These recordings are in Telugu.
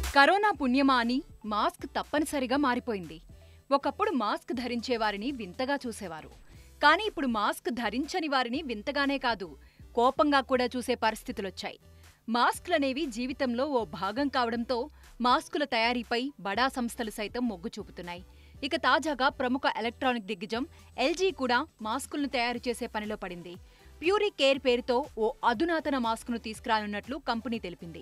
కరోనా పుణ్యమా అని మాస్క్ తప్పనిసరిగా మారిపోయింది ఒకప్పుడు మాస్క్ ధరించే వారిని వింతగా చూసేవారు కానీ ఇప్పుడు మాస్క్ ధరించని వారిని వింతగానే కాదు కోపంగా కూడా చూసే పరిస్థితులొచ్చాయి మాస్క్లనేవి జీవితంలో ఓ భాగం కావడంతో మాస్కుల తయారీపై బడా సంస్థలు సైతం మొగ్గు చూపుతున్నాయి ఇక తాజాగా ప్రముఖ ఎలక్ట్రానిక్ దిగ్గజం ఎల్జీ కూడా మాస్కులను తయారు చేసే పనిలో పడింది ప్యూరీ కేర్ పేరుతో ఓ అధునాతన మాస్కును తీసుకురానున్నట్లు కంపెనీ తెలిపింది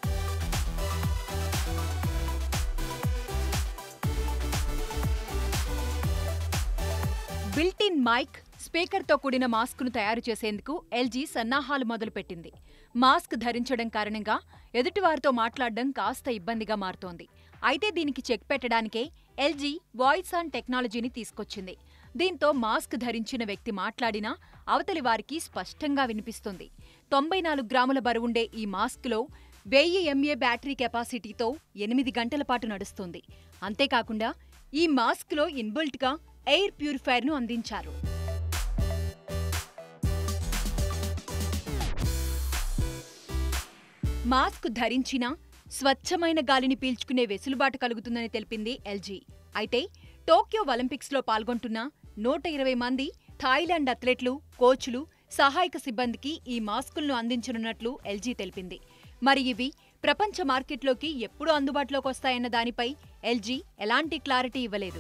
బిల్ట్ ఇన్ మైక్ స్పీకర్తో కూడిన మాస్క్ను తయారు చేసేందుకు ఎల్జీ సన్నాహాలు మొదలుపెట్టింది మాస్క్ ధరించడం కారణంగా ఎదుటివారితో మాట్లాడడం కాస్త ఇబ్బందిగా మారుతోంది అయితే దీనికి చెక్ పెట్టడానికే ఎల్జీ వాయిస్ ఆన్ టెక్నాలజీని తీసుకొచ్చింది దీంతో మాస్క్ ధరించిన వ్యక్తి మాట్లాడినా అవతలి వారికి స్పష్టంగా వినిపిస్తుంది తొంభై నాలుగు గ్రాముల బరువుండే ఈ మాస్క్లో వెయ్యి ఎంఏ బ్యాటరీ కెపాసిటీతో ఎనిమిది గంటల పాటు నడుస్తుంది అంతేకాకుండా ఈ మాస్క్లో ఇన్బుల్ట్గా ఎయిర్ ప్యూరిఫైర్ను అందించారు మాస్క్ ధరించినా స్వచ్ఛమైన గాలిని పీల్చుకునే వెసులుబాటు కలుగుతుందని తెలిపింది ఎల్జీ అయితే టోక్యో ఒలింపిక్స్లో పాల్గొంటున్న నూట ఇరవై మంది థాయిలాండ్ అథ్లెట్లు కోచ్లు సహాయక సిబ్బందికి ఈ మాస్కులను అందించనున్నట్లు ఎల్జీ తెలిపింది మరి ఇవి ప్రపంచ మార్కెట్లోకి ఎప్పుడు అందుబాటులోకి వస్తాయన్న దానిపై ఎల్జీ ఎలాంటి క్లారిటీ ఇవ్వలేదు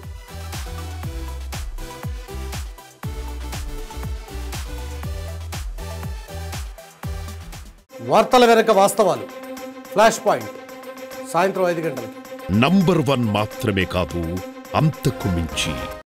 వార్తల వెనక వాస్తవాలు ఫ్లాష్ పాయింట్ సాయంత్రం ఐదు గంటలకు నంబర్ వన్ మాత్రమే కాదు అంతకు మించి